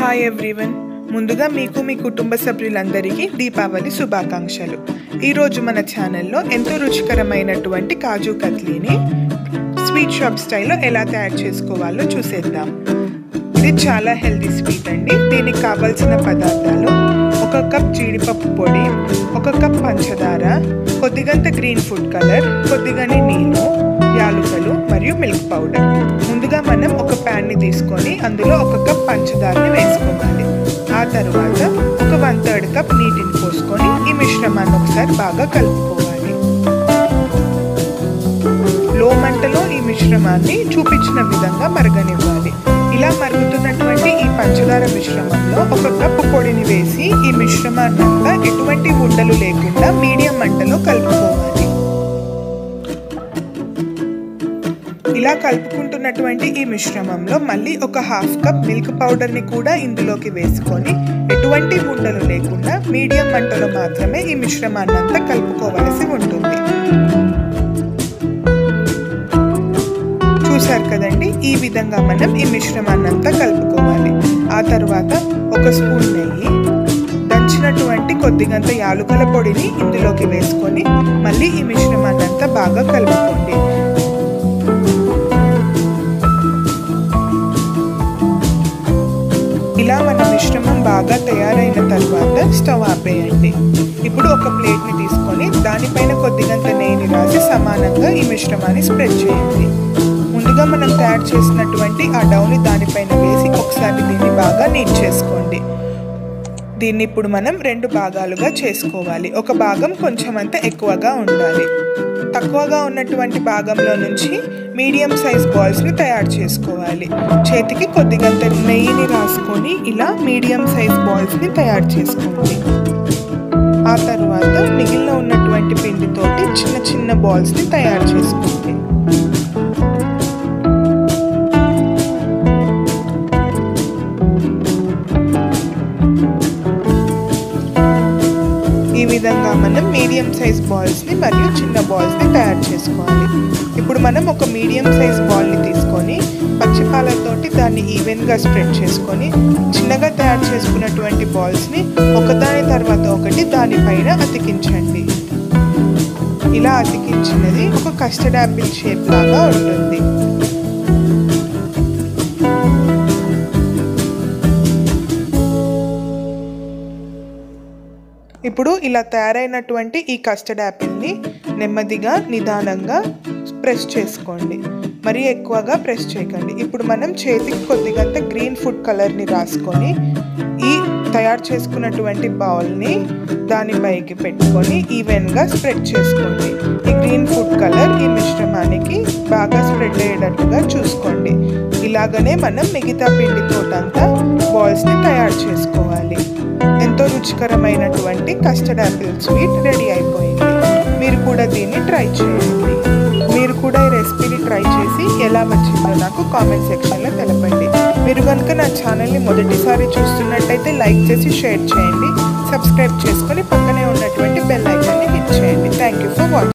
hi everyone ముందుగా మీకు మీ కుటుంబ సభ్యులందరికీ దీపావళి శుభాకాంక్షలు ఈరోజు మన ఛానల్లో ఎంతో రుచికరమైనటువంటి కాజు కత్లీని స్వీట్ షాప్ స్టైల్లో ఎలా తయారు చేసుకోవాలో చూసేద్దాం ఇది చాలా హెల్తీ స్వీట్ అండి దీనికి కావాల్సిన పదార్థాలు ఒక కప్ జీడిపప్పు పొడి ఒక కప్ పంచదార కొద్దిగంత గ్రీన్ ఫుడ్ కలర్ కొద్దిగానే నీళ్ళు యాలుకలు మరియు మిల్క్ పౌడర్ ముందుగా మనం ఒక ప్యాన్ని తీసుకొని అందులో ఒక కప్ పంచదారని వేసుకోవాలి ఆ తర్వాత ఒక వన్ థర్డ్ కప్ నీటిని పోసుకొని ఈ మిశ్రమాన్ని ఒకసారి బాగా కలుపుకోవాలి లో మంటలో ఈ మిశ్రమాన్ని చూపించిన విధంగా మరగనివ్వాలి ఇలా మరుగుతున్నటువంటి ఈ పంచదార మిశ్రమంలో ఒక కప్పు పొడిని వేసి ఈ మిశ్రమాన్నంతా ఎటువంటి ఉండలు లేకుండా మీడియం మంటలో కలుపుకోవాలి ఇలా కలుపుకుంటున్నటువంటి ఈ మిశ్రమంలో మళ్ళీ ఒక హాఫ్ కప్ మిల్క్ పౌడర్ని కూడా ఇందులోకి వేసుకొని ఎటువంటి ఉండలు లేకుండా మీడియం మంటలో మాత్రమే ఈ మిశ్రమాన్ని అంతా కలుపుకోవలసి ఉంటుంది చూసారు కదండి ఈ విధంగా మనం ఈ మిశ్రమాన్ని అంతా కలుపుకోవాలి ఆ తర్వాత ఒక స్పూన్ నెయ్యి దంచినటువంటి కొద్దిగంత యాలుకల పొడిని ఇందులోకి వేసుకొని మళ్ళీ ఈ మిశ్రమాన్ని అంతా బాగా కలుపుకోండి ఇలా మన మిశ్రమం బాగా తయారైన తర్వాత స్టవ్ ఆపేయండి ఇప్పుడు ఒక ప్లేట్ని తీసుకొని దానిపైన కొద్దిగంత నెయ్యిని రాసి సమానంగా ఈ మిశ్రమాన్ని స్ప్రెడ్ చేయండి ముందుగా మనం తయారు చేసినటువంటి ఆ డౌని దానిపైన వేసి ఒకసారి దీన్ని బాగా నీట్ చేసుకోండి దీన్ని ఇప్పుడు మనం రెండు భాగాలుగా చేసుకోవాలి ఒక భాగం కొంచెం అంత ఎక్కువగా ఉండాలి తక్కువగా ఉన్నటువంటి భాగంలో నుంచి మీడియం సైజ్ బాల్స్ని తయారు చేసుకోవాలి చేతికి కొద్దిగంత నెయ్యిని రాసుకొని ఇలా మీడియం సైజ్ బాల్స్ని తయారు చేసుకోండి ఆ తర్వాత మిగిలిన ఉన్నటువంటి పిండితోటి చిన్న చిన్న బాల్స్ని తయారు చేసుకోండి ఈ విధంగా మనం మీడియం సైజ్ బాల్స్ని మరియు చిన్న బాల్స్ని తయారు చేసుకోవాలి ఇప్పుడు మనం ఒక మీడియం సైజ్ బాల్ని తీసుకొని పచ్చిపాలతోటి దాన్ని ఈవెన్గా స్ప్రెడ్ చేసుకొని చిన్నగా తయారు చేసుకున్నటువంటి బాల్స్ని ఒకదాని తర్వాత ఒకటి దానిపైన అతికించండి ఇలా అతికించినది ఒక కస్టర్డ్ యాపిల్ షేప్ లాగా ఉంటుంది ఇప్పుడు ఇలా తయారైనటువంటి ఈ కస్టర్డ్ యాపిల్ని నెమ్మదిగా నిదానంగా ప్రెస్ చేసుకోండి మరీ ఎక్కువగా ప్రెస్ చేయకండి ఇప్పుడు మనం చేతికి కొద్దిగంత గ్రీన్ ఫుడ్ కలర్ని రాసుకొని ఈ తయారు చేసుకున్నటువంటి బౌల్ని దానిపైకి పెట్టుకొని ఈవెన్గా స్ప్రెడ్ చేసుకోండి ఈ గ్రీన్ ఫుడ్ కలర్ ఈ మిశ్రమానికి బాగా స్ప్రెడ్ అయ్యేటట్టుగా చూసుకోండి ఇలాగనే మనం మిగతా పిండితోటంతా బాల్స్ని తయారు చేసుకోవాలి ఎంతో రుచికరమైనటువంటి కస్టర్డ్ యాపిల్ స్వీట్ రెడీ అయిపోయింది మీరు కూడా దీన్ని ట్రై చేయండి మీరు కూడా ఈ రెసిపీని ట్రై చేసి ఎలా వచ్చిందో నాకు కామెంట్ సెక్షన్లో తెలపండి మీరు కనుక నా ఛానల్ని మొదటిసారి చూస్తున్నట్టయితే లైక్ చేసి షేర్ చేయండి సబ్స్క్రైబ్ చేసుకొని పక్కనే ఉన్నటువంటి బెల్ ఐకాన్ని హిట్ చేయండి థ్యాంక్ యూ ఫర్ వాచింగ్